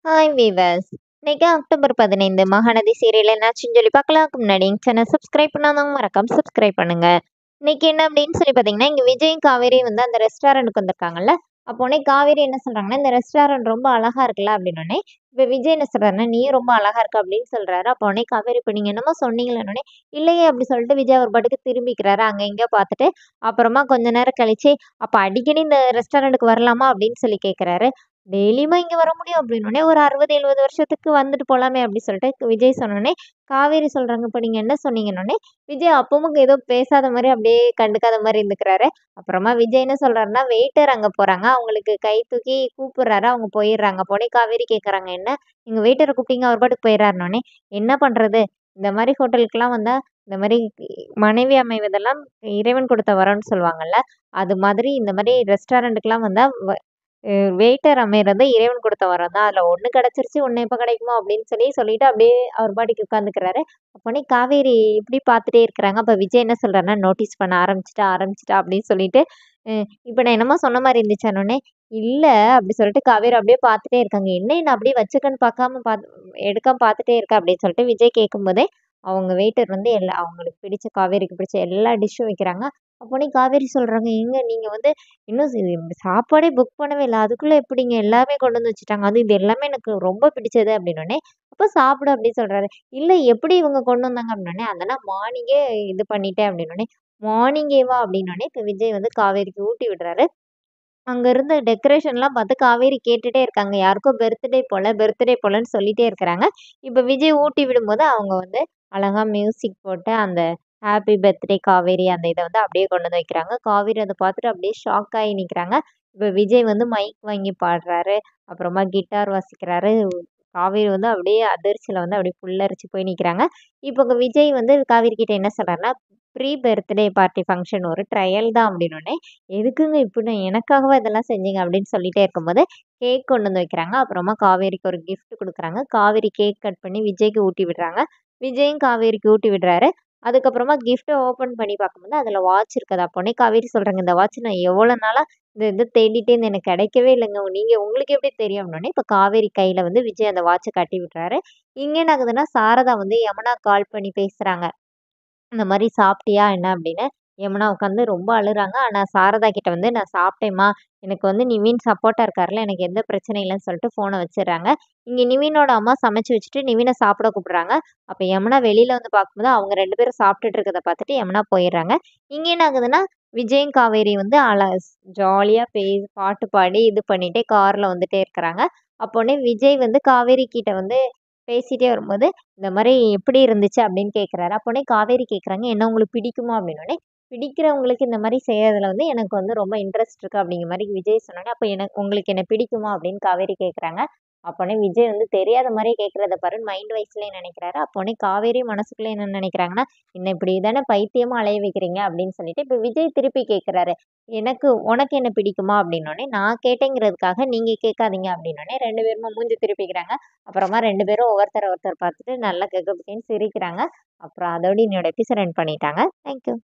hi viewers இன்னைக்கு October பதினைந்து Mahanadi serial என்னாச்சுன்னு சொல்லி பார்க்கலாம்க்கு முன்னாடி எங்கள் சேனல் சப்ஸ்கிரைப் பண்ணாதவங்க மறக்காம சப்ஸ்கிரைப் பண்ணுங்க இன்னைக்கு என்ன அப்படின்னு சொல்லி பார்த்தீங்கன்னா இங்கே விஜயும் காவேரி வந்து அந்த ரெஸ்டாரண்ட்டுக்கு வந்திருக்காங்கல்ல அப்போ உடனே காவேரி என்ன சொல்கிறாங்கன்னா இந்த ரெஸ்டாரண்ட் ரொம்ப அழகா இருக்குல்ல அப்படின்னோடனே இப்போ விஜய் என்ன சொல்கிறாருன்னா நீ ரொம்ப அழகா இருக்க அப்படின்னு சொல்கிறாரு அப்போ உடனே காவேரி இப்போ நீங்கள் என்னமோ சொன்னீங்களே இல்லையே அப்படி சொல்லிட்டு விஜய் அவர் பாட்டுக்கு திரும்பிக்கிறாரு அங்கே இங்கே பார்த்துட்டு அப்புறமா கொஞ்ச நேரம் கழிச்சு அப்போ அடிக்கடி இந்த ரெஸ்டாரண்ட்டுக்கு வரலாமா அப்படின்னு சொல்லி கேட்குறாரு டெய்லியுமா இங்கே வர முடியும் அப்படின்னோடனே ஒரு அறுபது எழுபது வருஷத்துக்கு வந்துட்டு போகலாமே அப்படி சொல்லிட்டு விஜய் சொன்னோடனே காவேரி சொல்கிறாங்க இப்போ நீங்கள் என்ன சொன்னீங்கன்னொடனே விஜய் அப்பவும் ஏதோ பேசாத மாதிரி அப்படியே கண்டுக்காத மாதிரி இருந்துக்கிறாரு அப்புறமா விஜய் என்ன சொல்கிறாருன்னா வெயிட்டர் அங்கே போகிறாங்க அவங்களுக்கு கை தூக்கி கூப்பிடுறாரு அவங்க போயிடுறாங்க போனே காவேரி கேட்குறாங்க என்ன நீங்கள் வெயிட்டரை கூப்பிட்டீங்க அவர் பாட்டுக்கு போயிடுறாருனோடனே என்ன பண்ணுறது இந்த மாதிரி ஹோட்டலுக்கெல்லாம் வந்தால் இந்த மாதிரி மனைவி அமைவதெல்லாம் இறைவன் கொடுத்த வரம்னு சொல்லுவாங்கல்ல அது மாதிரி இந்த மாதிரி ரெஸ்டாரண்ட்டுக்கெலாம் வந்தால் வெயிட்டர் அமைகிறது இறைவன் கொடுத்த வரம் தான் அதில் ஒன்று கிடச்சிருச்சு ஒன்று எப்போ கிடைக்குமோ அப்படின்னு சொல்லி சொல்லிட்டு அப்படியே அவர் பாட்டிக்கு உட்காந்துக்கிறாரு அப்போனே காவேரி இப்படி பார்த்துட்டே இருக்கிறாங்க அப்போ விஜய் என்ன சொல்கிறாருன்னா நோட்டீஸ் பண்ண ஆரம்பிச்சிட்டா ஆரம்பிச்சிட்டா அப்படின்னு சொல்லிட்டு இப்போ நான் என்னமோ சொன்ன மாதிரி இருந்துச்சானோடனே இல்லை அப்படி சொல்லிட்டு காவேரி அப்படியே பார்த்துட்டே இருக்காங்க என்ன என்ன அப்படியே வச்சுக்கன்னு பார்க்காம பார்த்து எடுக்காம பார்த்துட்டே இருக்கா அப்படின்னு சொல்லிட்டு விஜய் கேட்கும்போதே அவங்க வெயிட்டர் வந்து எல்லா அவங்களுக்கு பிடிச்ச காவேரிக்கு பிடிச்ச எல்லா டிஷ்ஷும் வைக்கிறாங்க அப்போனே காவேரி சொல்கிறாங்க எங்க நீங்கள் வந்து இன்னும் சாப்பாடே புக் பண்ணவே இல்லை அதுக்குள்ளே எப்படிங்க எல்லாமே கொண்டு வந்து வச்சுட்டாங்க அது இது எல்லாமே எனக்கு ரொம்ப பிடிச்சது அப்படின்னோடனே அப்போ சாப்பிடு அப்படின்னு சொல்கிறாரு இல்லை எப்படி இவங்க கொண்டு வந்தாங்க அப்படின்னோடனே அதெல்லாம் மார்னிங்கே இது பண்ணிட்டேன் அப்படின்னோடனே மார்னிங்கேவா அப்படின்னோடனே இப்போ விஜய் வந்து காவேரிக்கு ஊட்டி விடுறாரு அங்கே இருந்த டெக்கரேஷன்லாம் பார்த்து காவேரி கேட்டுகிட்டே இருக்காங்க யாருக்கோ பர்த்டே போல் பர்த்டே போலன்னு சொல்லிகிட்டே இருக்கிறாங்க இப்போ விஜய் ஊட்டி விடும்போது அவங்க வந்து அழகாக மியூசிக் போட்டு அந்த ஹாப்பி பர்த்டே காவேரி அந்த இதை வந்து அப்படியே கொண்டு வந்து வைக்கிறாங்க காவேரி அதை பார்த்துட்டு அப்படியே ஷாக் ஆகி நிற்கிறாங்க இப்போ விஜய் வந்து மைக் வாங்கி பாடுறாரு அப்புறமா கிட்டார் வாசிக்கிறாரு காவேரி வந்து அப்படியே அதிர்ச்சியில் வந்து அப்படியே புல்லரிச்சு போய் நிற்கிறாங்க இப்போ விஜய் வந்து காவேரி கிட்ட என்ன சொல்கிறாருன்னா ப்ரீ பர்த்டே பார்ட்டி ஃபங்க்ஷன் ஒரு ட்ரையல் தான் அப்படின்னோடனே எதுக்குங்க இப்படி எனக்காகவா இதெல்லாம் செஞ்சீங்க அப்படின்னு சொல்லிட்டே இருக்கும்போது கேக் கொண்டு வந்து வைக்கிறாங்க அப்புறமா காவேரிக்கு ஒரு கிஃப்ட் கொடுக்குறாங்க காவேரி கேக் கட் பண்ணி விஜய்க்கு ஊட்டி விடுறாங்க விஜயும் காவேரிக்கு ஊட்டி விடுறாரு அதுக்கப்புறமா கிஃப்ட்டை ஓப்பன் பண்ணி பார்க்கும்போது அதில் வாட்ச் இருக்குது அப்போனே காவேரி சொல்கிறாங்க இந்த வாட்ச் நான் எவ்வளோ நாளாக இந்த இது தேடிட்டே இருந்து எனக்கு கிடைக்கவே இல்லைங்க நீங்கள் உங்களுக்கு எப்படி தெரியும் அப்படின்னே இப்போ காவேரி கையில் வந்து விஜய் அந்த வாட்சை கட்டி விட்டுறாரு இங்கே என்ன ஆகுதுன்னா சாரதா வந்து யமுனா கால் பண்ணி பேசுகிறாங்க இந்த மாதிரி சாப்பிட்டியா என்ன அப்படின்னு யமுனா உட்காந்து ரொம்ப அழுறாங்க ஆனால் சாரதா கிட்ட வந்து நான் சாப்பிட்டேம்மா எனக்கு வந்து நிவின் சப்போர்ட்டாக இருக்கார்ல எனக்கு எந்த பிரச்சனையும் இல்லைன்னு சொல்லிட்டு ஃபோனை வச்சிடுறாங்க இங்கே நிவினோட அம்மா சமைச்சு வச்சுட்டு நிவினை சாப்பிட கூப்பிட்றாங்க அப்போ யமுனா வெளியில் வந்து பார்க்கும்போது அவங்க ரெண்டு பேரும் சாப்பிட்டுட்டு இருக்கிறத பார்த்துட்டு யமுனா போயிடுறாங்க இங்கே என்ன ஆகுதுன்னா விஜயும் காவேரி வந்து அழ ஜாலியாக பே பாட்டு பாடி இது பண்ணிகிட்டே காரில் வந்துட்டே இருக்கிறாங்க அப்போனே விஜய் வந்து காவேரி கிட்ட வந்து பேசிகிட்டே வரும்போது இந்த மாதிரி எப்படி இருந்துச்சு அப்படின்னு கேட்குறாரு அப்போனே காவேரி கேட்குறாங்க என்ன உங்களுக்கு பிடிக்குமா அப்படின்னோடனே பிடிக்கிறவங்களுக்கு இந்த மாதிரி செய்கிறதுல வந்து எனக்கு வந்து ரொம்ப இன்ட்ரெஸ்ட் இருக்குது அப்படிங்கிற மாதிரி விஜய் சொன்னோன்னே அப்போ எனக்கு உங்களுக்கு என்ன பிடிக்குமா அப்படின்னு காவேரி கேட்குறாங்க அப்போனே விஜய் வந்து தெரியாத மாதிரி கேட்குறத பாரு மைண்ட் வைஸ்லேயே நினைக்கிறாரு அப்போனே காவேரி மனசுக்குள்ளே என்ன நினைக்கிறாங்கன்னா என்ன இப்படி தானே பைத்தியமாக அலைய வைக்கிறீங்க அப்படின்னு சொல்லிட்டு இப்போ விஜய் திருப்பி கேட்குறாரு எனக்கு உனக்கு என்ன பிடிக்குமா அப்படின்னோடனே நான் கேட்டேங்கிறதுக்காக நீங்கள் கேட்காதீங்க அப்படின்னோடனே ரெண்டு பேருமா மூஞ்சி திருப்பிக்கிறாங்க அப்புறமா ரெண்டு பேரும் ஒவ்வொருத்தர் ஒருத்தர் பார்த்துட்டு நல்லா கேட்க சிரிக்கிறாங்க அப்புறம் அதோடு என்னோட எபிசோட் ரன் பண்ணிட்டாங்க தேங்க்யூ